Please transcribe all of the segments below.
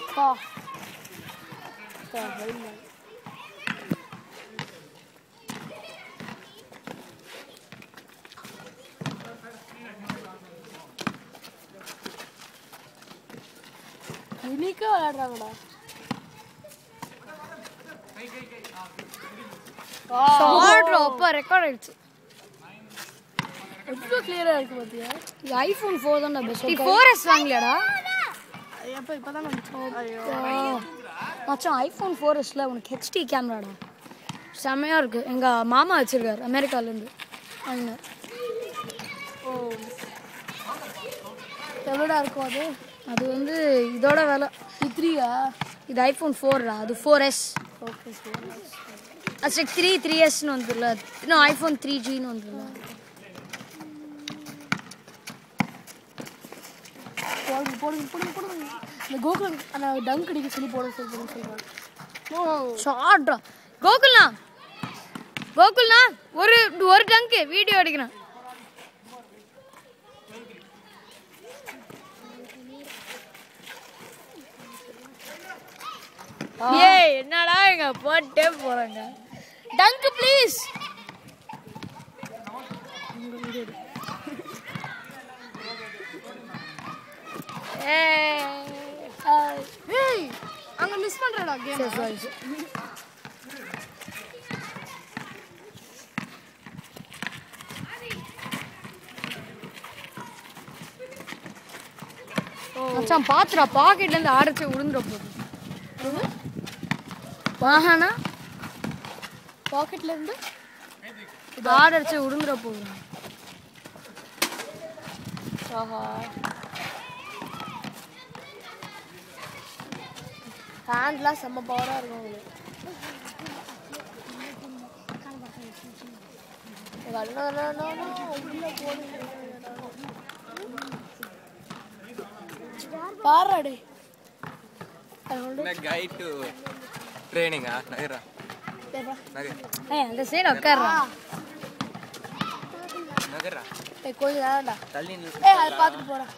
பா பா, வெயில்ல. யூனிக்கா விளையாடுறாங்கடா ஆடுறோம் அப்போ ரெக்கார்ட் ஆயிடுச்சு எவ்வளோ கிளியரா இருக்கு பாத்தியா இது ஐஃபோன் ஃபோர் தான்டா பெஸ்ட் நீ ஃபோர் எஸ் வாங்கலையாடா எப்போ இப்போ தான் ஐயோ மச்சான் ஐஃபோன் ஃபோர் எஸ்ல உனக்கு ஹெச்டி கேமராடா செம்மையா இருக்கு எங்க மாமா வச்சிருக்காரு அமெரிக்காலேருந்து வாங்கினார் ஓ எவ்வளோடா இருக்கும் அது அது வந்து இதோட விலை இது த்ரீயா இது ஐஃபோன் ஃபோர்டா அது ஃபோர் எஸ் ஓகே சார் அது த்ரீ த்ரீ எஸ்னு வந்துடல இன்னும் ஐஃபோன் த்ரீ ஜின்னு வந்துடல போடுங்க போடுங்க போடுங்க போடுங்க இந்த கோகுலம் அந்த டங்க் அடிக்க சொல்லி போட சொல்லி போட சொல்கிறாங்க ஓ ஷார்ட்ரா கோகுல்ண்ணா கோகுல்ண்ணா ஒரு ஒரு டங்கு வீடியோ எடுக்கிறேன் ஏய் என்னடா இங்க போட்டே போறாங்க டங்க் ப்ளீஸ் ஏய் ஏய் அங்கே மிஸ் பண்ணுறடா கேம் சரி சரி மச்சான் பாத்துடா பாக்கெட்ல இருந்து ஆடச்சு விழுந்துட போகுது வாஹானா பாக்கெட்ல இருந்து ஆடச்சு விழுந்துட போகுது ஆஹா ஹேண்ட்லாம் செம்ம பவராக இருக்கும் உங்களுக்கு பாராடி guide to training ah nagira nagira ஏய் அந்த சைடு உட்கார்றா nagira கொஞ்சம் நேரம்டா தள்ளி ஏய் அதை பார்த்துட்டு போகிறேன்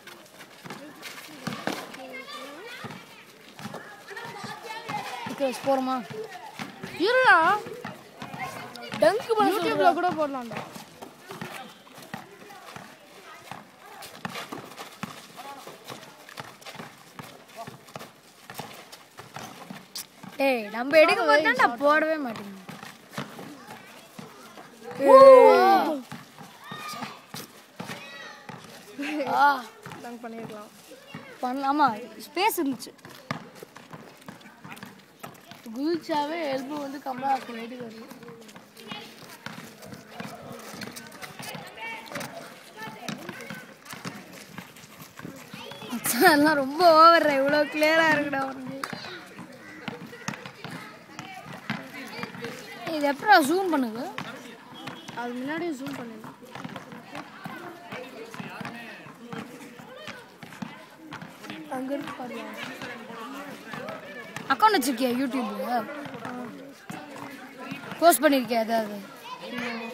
போறோமா இருடா டங்க் பண்ண யூடியூப்ல கூட போடலாம்டா ஏய் நம்ம எடுக்க பார்த்தா போடவே மாட்டேங்குது ஆ டங்க் பண்ணிருக்கலாம் பண்ணலாமா ஸ்பேஸ் இருந்துச்சு குதிச்சாவே எல்பு வந்து கம்மலாக இருக்கும் நைட்டுக்கு வருது மச்சான், அதெல்லாம் ரொம்ப ஓவர் இவ்வளோ கிளியரா இருக்குடா வந்து இது எப்படா ஜூம் பண்ணுது அது முன்னாடியே ஜூம் பண்ணிடலாம் அங்க இருக்கு பாருங்க அக்கௌண்ட் வச்சிருக்கியா யூடியூப்ல போஸ்ட் பண்ணிருக்கியா ஏதாவது